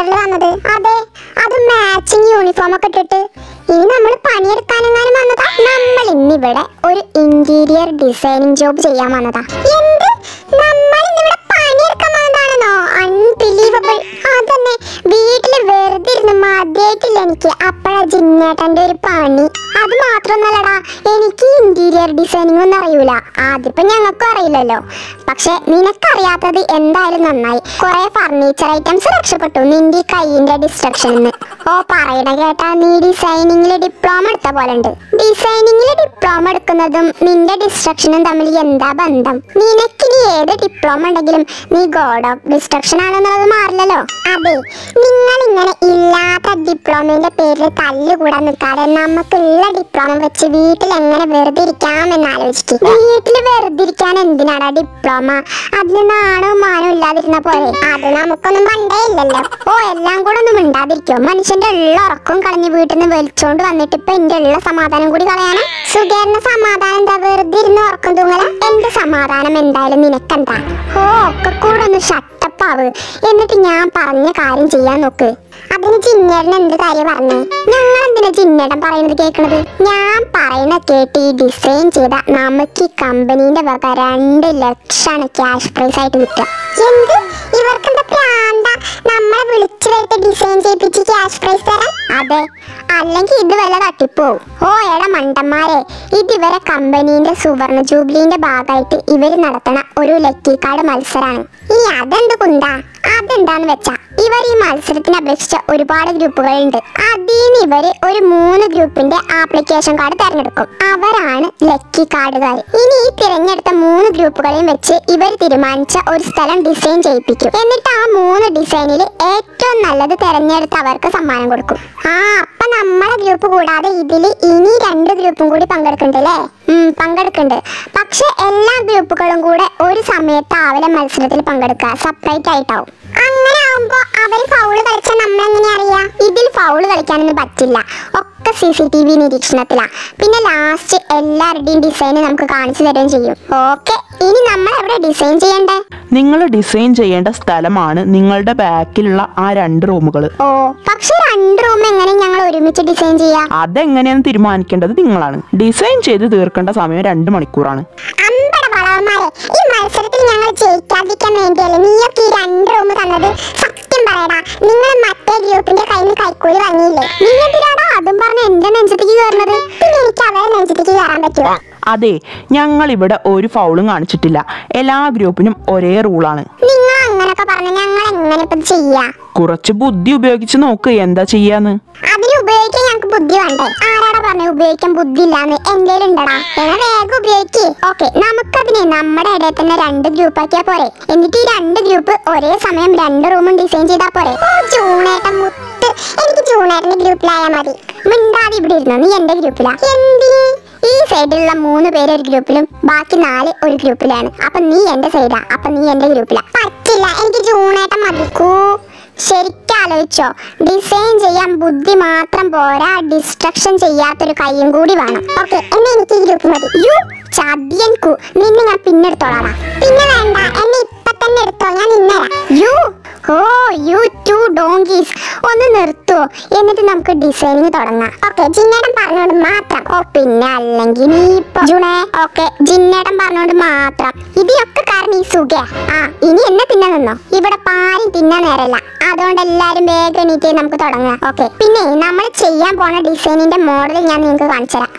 കളറിൽ വന്നത് അതെ അത് മാച്ചിങ് യൂണിഫോം ഒക്കെ ഇട്ടിട്ട് ഇനി നമ്മൾ പണിയെടുക്കാനെങ്ങാനും വന്നതാ നമ്മൾ ഇന്നിവിടെ ഒരു ഇന്റീരിയർ ഡിസൈനിങ് ജോബ് ചെയ്യാൻ വന്നതാ എന്ത് നമ്മൾ ഇന്നിവിടെ പണിയെടുക്കാൻ വന്നതാണെന്നോ അൺബിലീവബിൾ അതന്നെ വീട്ടില് വെറുതെ ഇരുന്ന് മതിയായിട്ടില്ല എനിക്ക് അപ്പഴാ ജിന്നേട്ടന്റെ ഒരു പണി അത് മാത്രമൊന്നല്ലടാ എനിക്ക് ഇന്റീരിയർ ഡിസൈനിങ് ഒന്നും അറിയൂല അതിപ്പോ ഞങ്ങൾക്കും അറിയില്ലല്ലോ പക്ഷെ നിനക്കറിയാത്തത് എന്തായാലും നന്നായി കുറെ ഫർണിച്ചർ ഐറ്റംസ് രക്ഷപ്പെട്ടു നിന്റെ ഈ കൈയിന്റെ ഡിസ്ട്രക്ഷനിന്ന് ഓ പറയണ കേട്ടാ നീ ഡിസൈനിങ്ങിൽ ഡിപ്ലോമ എടുത്ത പോലെ ഉണ്ട് ഡിസൈനിങ്ങിൽ ഡിപ്ലോമ എടുക്കുന്നതും നിന്റെ ഡിസ്ട്രക്ഷനും തമ്മിൽ എന്താ ബന്ധം നിനക്കിനി ഏത് ഡിപ്ലോമ ഉണ്ടെങ്കിലും നീ ഗോഡ് ഓഫ് ഡിസ്ട്രക്ഷൻ ആണെന്നുള്ളത് മാറില്ലല്ലോ അതെ നിങ്ങൾ ഇങ്ങനെ ഇല്ലാത്ത ഡിപ്ലോമയുടെ പേരിൽ തല്ലുകൂടാൻ നിൽക്കാതെ നമുക്കുള്ള ഡിപ്ലോമ വെച്ച് വീട്ടിൽ എങ്ങനെ വെറുതെ ഇരിക്കാമെന്ന് ആലോചിക്കും വീട്ടിൽ വെറുതെ ഇരിക്കാൻ എന്തിനാടാ ഡിപ്ലോമ അതിന് നാണോ മാനോ ഇല്ലാതിരുന്ന പോലെ അത് നമുക്കൊന്നും പണ്ടേ ഇല്ലല്ലോ ഓ എല്ലാം കൂടെ ഒന്നും മിണ്ടാതിരിക്കോ മനുഷ്യന്റെ ഉള്ള ഉറക്കം കളഞ്ഞ് വീട്ടിൽ നിന്ന് വലിച്ചോണ്ട് വന്നിട്ട് ഇപ്പൊ എന്റെ ഉള്ള സമാധാനം കൂടി കളയാനാ സുഖേറിന് സമാധാനം എന്താ വെറുതെ ഇരുന്ന് ഉറക്കം തൂങ്ങല എന്റെ സമാധാനം എന്തായാലും നിനക്കെന്താ ഓ ഒക്കെ കൂടെ ഒന്ന് ഷട്ടപ്പാവ് എന്നിട്ട് ഞാൻ പറഞ്ഞ കാര്യം ചെയ്യാൻ നോക്ക് അതിന് ചിന്നേടൻ എന്ത് കാര്യം പറഞ്ഞേ ഞങ്ങൾ എന്തിനാ ചിന്നേടൻ പറയുന്നത് കേൾക്കണത് ഞാൻ പറയുന്ന കേട്ട് ഈ ഡിസൈൻ ചെയ്ത നമുക്ക് ഈ കമ്പനീന്റെ വക രണ്ട് ലക്ഷമാണ് ക്യാഷ് പ്രൈസ് ആയിട്ട് കിട്ടുക എന്ത് ഇവർക്കെന്താ പ്രാന്ത നമ്മളെ വിളിച്ചു വരുത്തി ഡിസൈൻ ചെയ്യിപ്പിച്ച് ക്യാഷ് പ്രൈസ് തരാൻ അതെ അല്ലെങ്കിൽ ഇത് വല്ല തട്ടിപ്പോവും ഓ എടാ മണ്ടന്മാരെ ഇത് ഇവരെ കമ്പനീന്റെ സുവർണ ജൂബിലിന്റെ ഭാഗമായിട്ട് ഇവര് നടത്തണ ഒരു ലക്കി കാർഡ് മത്സരമാണ് ഇനി അതെന്ത് കുന്താ അതെന്താന്ന് വെച്ചാ ഇവർ ഈ മത്സരത്തിന് അപേക്ഷിച്ച ഒരുപാട് ഗ്രൂപ്പുകളുണ്ട് അതിന്ന് ഇവര് ഒരു മൂന്ന് ഗ്രൂപ്പിന്റെ ആപ്ലിക്കേഷൻ കാർഡ് തെരഞ്ഞെടുക്കും അവരാണ് ലക്കി കാർഡുകാർ ഇനി ഈ തിരഞ്ഞെടുത്ത മൂന്ന് ഗ്രൂപ്പുകളെയും വെച്ച് ഇവർ തീരുമാനിച്ച ഒരു സ്ഥലം ഡിസൈൻ ചെയ്യിപ്പിക്കും എന്നിട്ട് ആ മൂന്ന് ഡിസൈനിൽ ഏറ്റവും നല്ലത് തെരഞ്ഞെടുത്ത് അവർക്ക് സമ്മാനം കൊടുക്കും ആ അപ്പൊ നമ്മളെ ഗ്രൂപ്പ് കൂടാതെ ഇതിൽ ഇനി രണ്ട് ഗ്രൂപ്പും കൂടി പങ്കെടുക്കണ്ടല്ലേ ഉം പങ്കെടുക്കുന്നുണ്ട് പക്ഷെ എല്ലാ ഗ്രൂപ്പുകളും കൂടെ ഒരു സമയത്താവില്ല മത്സരത്തിൽ പങ്കെടുക്കുക സെപ്പറേറ്റ് ആയിട്ടാവും അങ്ങനെ ആവുമ്പോ അവര് ഫൗള് കളിച്ചാൽ നമ്മൾ എങ്ങനെ അറിയാ ഇതിൽ ഫൗള് കളിക്കാനൊന്നും പറ്റില്ല ഒക്കെ സി സി ടി വി നിരീക്ഷണത്തിലാ പിന്നെ ലാസ്റ്റ് എല്ലാവരുടെയും ഡിസൈൻ നമുക്ക് കാണിച്ചു തരുകയും ചെയ്യും ഓക്കെ ഇനി നമ്മൾ എവിടെ ഡിസൈൻ ചെയ്യണ്ടേ നിങ്ങൾ ഡിസൈൻ ചെയ്യേണ്ട സ്ഥലമാണ് നിങ്ങളുടെ ബാക്കിലുള്ള ആ രണ്ട് റൂമുകൾ ഓ പക്ഷെ രണ്ട് റൂം എങ്ങനെ ഞങ്ങൾ ഒരുമിച്ച് ഡിസൈൻ ചെയ്യാ അതെങ്ങനെയാന്ന് തീരുമാനിക്കേണ്ടത് നിങ്ങളാണ് ഡിസൈൻ ചെയ്ത് തീർക്കേണ്ട സമയം രണ്ട് മണിക്കൂറാണ് അമ്പട വളവന്മാരെ ഈ മത്സരത്തിൽ ഞങ്ങൾ ജയിക്കാതിരിക്കാൻ വേണ്ടിയല്ലേ നീയൊക്കെ ഈ രണ്ട് റൂം തന്നത് സത്യം പറയടാ നിങ്ങൾ മറ്റേ ഗ്രൂപ്പിന്റെ കയ്യിൽ നിന്ന് കൈക്കൂലി വാങ്ങിയില്ലേ നീ എന്തിനാടാ അതും പറഞ്ഞ് എന്റെ നെഞ്ചത്തേക്ക് കയറുന്നത് പിന്നെ എനിക്ക് അവരെ നെഞ്ചത്തേക്ക് കയറാൻ പറ്റുമോ അതെ ഞങ്ങൾ ഇവിടെ ഒരു ഫൗളും കാണിച്ചിട്ടില്ല എല്ലാ ഗ്രൂപ്പിനും ഒരേ റൂളാണ് നിങ്ങൾ അങ്ങനൊക്കെ പറഞ്ഞ ഞങ്ങൾ എങ്ങനെ ഇപ്പൊ ഇത് ചെയ്യാ കുറച്ച് ബുദ്ധി ഉപയോഗിച്ച് നോക്ക് എന്താ ചെയ്യാന്ന് അതിന് ഉപയോഗിക്കാൻ ഞങ്ങൾക്ക് ബുദ്ധി വേണ്ടേ ആരാടാ പറഞ്ഞ ഉപയോഗിക്കാൻ ബുദ്ധി ഇല്ലാന്ന് എന്തേലും ഉണ്ടടാ എന്നാ വേഗം ഉപയോഗിക്ക് ഓക്കെ നമുക്കതിനെ നമ്മുടെ ഇടയിൽ തന്നെ രണ്ട് ഗ്രൂപ്പ് ആക്കിയാ പോരെ എന്നിട്ട് ഈ രണ്ട് ഗ്രൂപ്പ് ഒരേ സമയം രണ്ട് റൂമും ഡിസൈൻ ചെയ്താ പോരെ ഓ ജൂണേട്ടൻ മുത്ത് എനിക്ക് ജൂണേട്ടന്റെ ഗ്രൂപ്പിലായാ മതി മിണ്ടാതെ ഇവിടെ ഇരുന്നു നീ എന്റെ ഗ്രൂപ്പിലാ എന്തി ഈ സൈഡിലുള്ള മൂന്ന് പേര് ഒരു ഗ്രൂപ്പിലും ബാക്കി നാല് ഒരു ഗ്രൂപ്പിലാണ് അപ്പൊ നീ എന്റെ സൈഡാ അപ്പൊ നീ എന്റെ ഗ്രൂപ്പിലാ പറ്റില്ല എനിക്ക് ജൂണേട്ടൻ മതിക്കൂ ശരിക്കും ആലോചിച്ചോ ഡിസൈൻ ചെയ്യാൻ ബുദ്ധി മാത്രം പോരാ ഡിസ്ട്രക്ഷൻ ചെയ്യാത്തൊരു കൈയും കൂടി വേണം ഓക്കെ എന്നാ എനിക്ക് ഈ ഗ്രൂപ്പ് മതി യു ചതിയൻ കു നിന്നെ ഞാൻ പിന്നെ എടുത്തോളാം പിന്നെ വേണ്ട എന്നെ ഇപ്പൊ തന്നെ എടുത്തോ ഞാൻ നിന്നെ you oh you two donkeys ഒന്ന് നിർത്തുവോ എന്നിട്ട് നമുക്ക് ഡിസൈനിങ് തുടങ്ങാം ഓക്കെ ജിന്നേടൻ പറഞ്ഞോണ്ട് മാത്രം ഓ പിന്നെ അല്ലെങ്കിൽ നീ ഇപ്പൊ ജുണേ ഓക്കെ ജിന്നേടൻ പറഞ്ഞോണ്ട് മാത്രം ഇതിനൊക്കെ കാരണം ഈ സുഖ ആ ഇനി എന്നെ തിന്നാൻ നിന്നോ ഇവിടെ പാരും തിന്നാൻ നേരല്ല അതുകൊണ്ട് എല്ലാരും വേഗം എണീറ്റ് നമുക്ക് തുടങ്ങാം ഓക്കെ പിന്നെ നമ്മൾ ചെയ്യാൻ പോണ ഡിസൈനിന്റെ മോഡൽ ഞാൻ നിങ്ങൾക്ക് കാണിച്ചു തരാം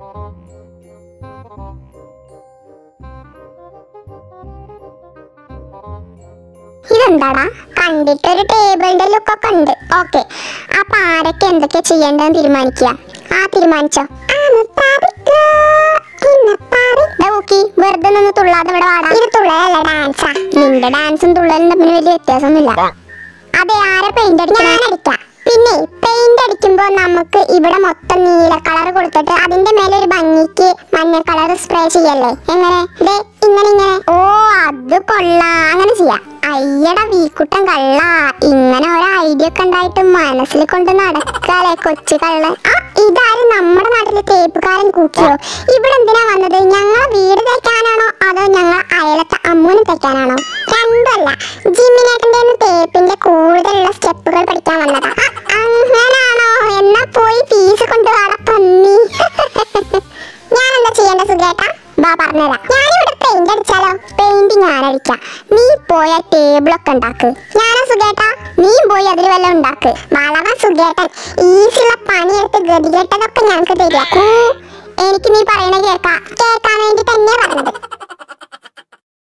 ഇതെന്താടാ കണ്ടിട്ടൊരു ടേബിളിന്റെ ലുക്ക് ഒക്കെ ഉണ്ട് ഓക്കെ അപ്പൊ ആരൊക്കെ എന്തൊക്കെ ചെയ്യേണ്ടതെന്ന് തീരുമാനിക്കുക ആ തീരുമാനിച്ചോ ദാ ഊക്കി, വെറുതെ നിന്ന് തുള്ളാതെ ഇവിടെ വാടാ ഇത് തുള്ളലല്ല ഡാൻസാ നിന്റെ ഡാൻസും തുള്ളലും തമ്മിൽ വലിയ വ്യത്യാസമൊന്നുമില്ല അതെ ആരെ പെയിന്റ് അടിക്കണം ഞാൻ അടിക്കാം പിന്നെ പെയിന്റ് അടിക്കുമ്പോ നമുക്ക് ഇവിടെ മൊത്തം നീല കളർ കൊടുത്തിട്ട് അതിന്റെ മേലെ ഒരു ഭംഗിക്ക് മഞ്ഞ കളർ സ്പ്രേ ചെയ്യല്ലേ എങ്ങനെ ദേ ഇങ്ങനെ ഇങ്ങനെ ഓ അത് കൊള്ളാ അങ്ങനെ ചെയ്യാം അയ്യട വീക്കുട്ടൻ കള്ള ഇങ്ങനെ ഒരു ഐഡിയ ഒക്കെ ഉണ്ടായിട്ട് മനസ്സിൽ കൊണ്ട് നടക്കാലേ കൊച്ചു കള്ളൻ ആ ഇതാരും നമ്മുടെ നാട്ടിലെ തേപ്പുകാരൻ കൂക്കിയോ ഇവിടെ എന്തിനാ വന്നത് ഞങ്ങൾ വീട് തേക്കാനാണോ അതോ ഞങ്ങൾ അയലത്തെ അമ്മൂന് തേക്കാനാണോ രണ്ടുമല്ല ജിമ്മിനേട്ടൻ്റെ തേപ്പിന്റെ കൂടുതലുള്ള സ്റ്റെപ്പ് അറിയിപ്പുകൾ പഠിക്കാൻ വന്നതാ അ, അങ്ങനാണോ എന്നാ പോയി ഫീസ് കൊണ്ടുപോകാട പന്നി ഞാൻ എന്താ ചെയ്യേണ്ട സുഖേട്ടാ ബാ പറഞ്ഞുതരാം ഞാനിവിടെ പെയിന്റ് അടിച്ചാലോ പെയിന്റ് ഞാൻ അടിക്കാം നീ പോയ ടേബിളൊക്കെ ഉണ്ടാക്ക് ഞാനാ സുഖേട്ടാ നീ പോയി അതിൽ വല്ലതും ഉണ്ടാക്ക് വളവ സുഖേട്ടൻ ഈസിയുള്ള പണിയെടുത്ത് ഗതികെട്ടതൊക്കെ ഞങ്ങൾക്ക് തരിക കൂ എനിക്ക് നീ പറയണ കേൾക്കാം കേൾക്കാൻ വേണ്ടി തന്നെയാ പറഞ്ഞത്